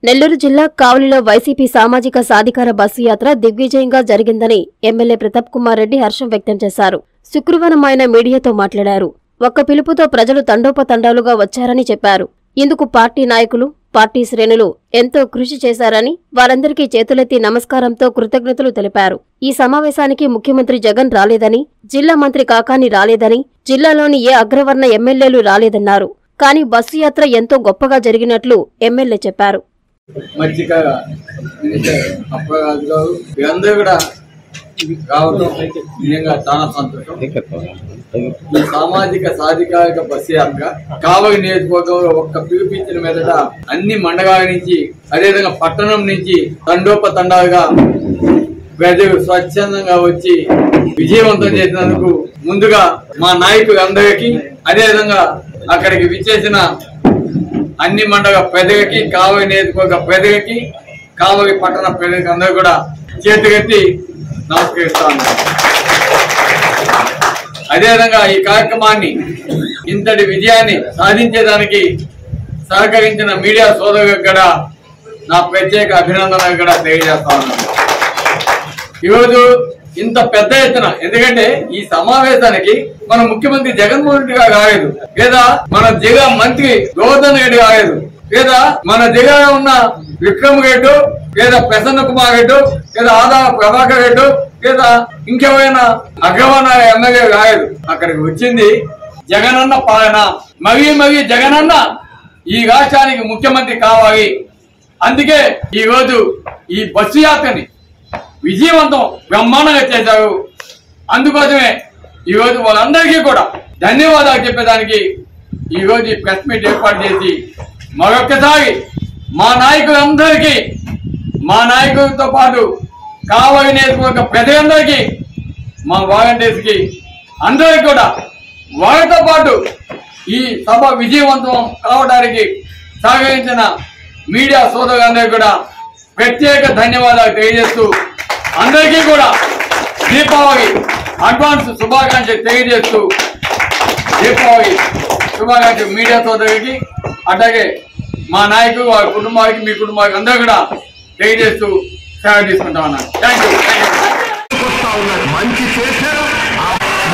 నెల్లూరు జిల్లా కావలిలో వైసీపీ సామాజిక సాధికార బస్సు యాత్ర దిగ్విజయంగా జరిగిందని ఎమ్మెల్యే ప్రతాప్ కుమార్ రెడ్డి హర్షం వ్యక్తం చేశారు శుక్రవారం ఆయన మీడియాతో మాట్లాడారు ఒక్క పిలుపుతో ప్రజలు తండోపతండాలుగా వచ్చారని చెప్పారు ఇందుకు పార్టీ నాయకులు పార్టీ శ్రేణులు ఎంతో కృషి చేశారని వారందరికీ చేతులెత్తి నమస్కారంతో కృతజ్ఞతలు తెలిపారు ఈ సమావేశానికి ముఖ్యమంత్రి జగన్ రాలేదని జిల్లా మంత్రి కాకాని రాలేదని జిల్లాలోని ఏ అగ్రవర్ణ ఎమ్మెల్యేలు రాలేదన్నారు కానీ బస్సు యాత్ర ఎంతో గొప్పగా జరిగినట్లు ఎమ్మెల్యే చెప్పారు మజ్జిగ మినిస్టర్ అప్పరాజు గారు వీరందరూ కూడా రావడం నిజంగా చాలా సంతోషం ఈ సామాజిక సాధికారిక బస్సు యాత్ర కావలి నియోజకవర్గంలో ఒక్క పిలిపించిన మీదట అన్ని మండలాల నుంచి అదేవిధంగా పట్టణం నుంచి తండోపతండాలుగా ప్రజలు స్వచ్ఛందంగా వచ్చి విజయవంతం చేసినందుకు ముందుగా మా నాయకులందరికీ అదేవిధంగా అక్కడికి విచ్చేసిన అన్ని మండల ప్రజలకి కావలి నియోజకవర్గ ప్రజలకి కావలి పట్టణ ప్రజలకి అందరూ కూడా చేతులెత్తి నమస్కరిస్తాను అదేవిధంగా ఈ కార్యక్రమాన్ని ఇంతటి విజయాన్ని సాధించేదానికి సహకరించిన మీడియా సోదరులకు కూడా నా ప్రత్యేక అభినందనలు కూడా తెలియజేస్తా ఉన్నాను ఈరోజు ఇంత పెద్ద ఎత్తున ఎందుకంటే ఈ సమావేశానికి మన ముఖ్యమంత్రి జగన్మోహన్ రెడ్డి గారు రాలేదు లేదా మన జిల్లా మంత్రి గోవర్ధన్ రెడ్డి రాలేదు లేదా మన జిల్లాలో ఉన్న విక్రమ్ రెడ్డి లేదా ప్రసన్న కుమార్ రెడ్డి లేదా ఆదా ప్రభాకర్ రెడ్డి లేదా ఇంకెవరైనా అగ్రవాణ ఎమ్మెల్యే రాలేదు అక్కడికి వచ్చింది జగనన్న పాలన మరీ మరీ జగనన్న ఈ రాష్ట్రానికి ముఖ్యమంత్రి కావాలి అందుకే ఈ రోజు ఈ బస్సు యాత్రని విజయవంతం బ్రహ్మాండంగా చేశారు అందుకోసమే ఈ రోజు వాళ్ళందరికీ కూడా ధన్యవాదాలు చెప్పేదానికి ఈ రోజు ఈ ప్రెస్ మీట్ ఏర్పాటు చేసి మరొక్కసారి మా నాయకులందరికీ మా నాయకులతో పాటు కావలి నియోజకవర్గ ప్రజలందరికీ మా వాలంటీర్స్ కి అందరికీ కూడా వారితో పాటు ఈ సభ విజయవంతం కావడానికి సహకరించిన మీడియా సోదరులందరికీ కూడా ప్రత్యేక ధన్యవాదాలు తెలియజేస్తూ అందరికీ కూడా దీపావళి అడ్వాన్స్ శుభాకాంక్షలు తెలియజేస్తూ దీపావళి శుభాకాంక్షలు మీడియా సోదరులకి అట్లాగే మా నాయకులు వారి కుటుంబాలకి మీ కుటుంబాలకి అందరూ కూడా తెలియజేస్తూ సేవ తీసుకుంటా ఉన్నాను థ్యాంక్ యూ వస్తా ఉన్నారు మంచి చేశారు ఆ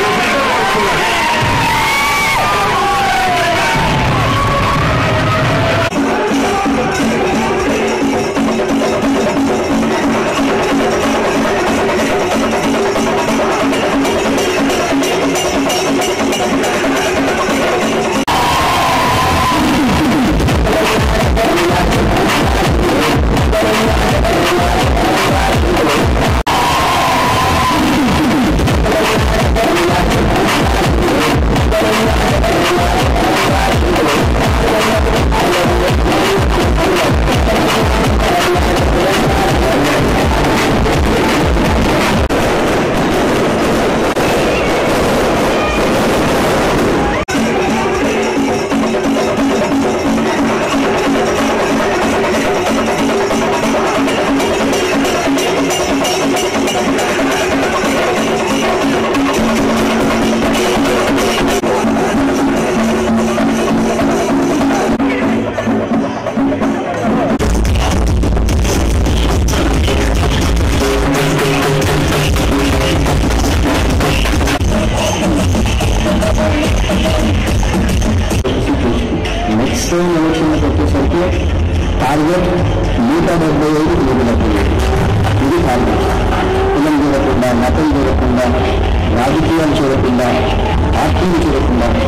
నెక్స్ట్ టైం ఎలక్షన్లకు వచ్చేసరికి టార్గెట్ నూట డెబ్బై ఐదు కిలోమీటర్లు ఇది టార్గెట్ కులం చూడకుండా మతం చూడకుండా రాజకీయాలు చూడకుండా పార్టీలు చూడకుండా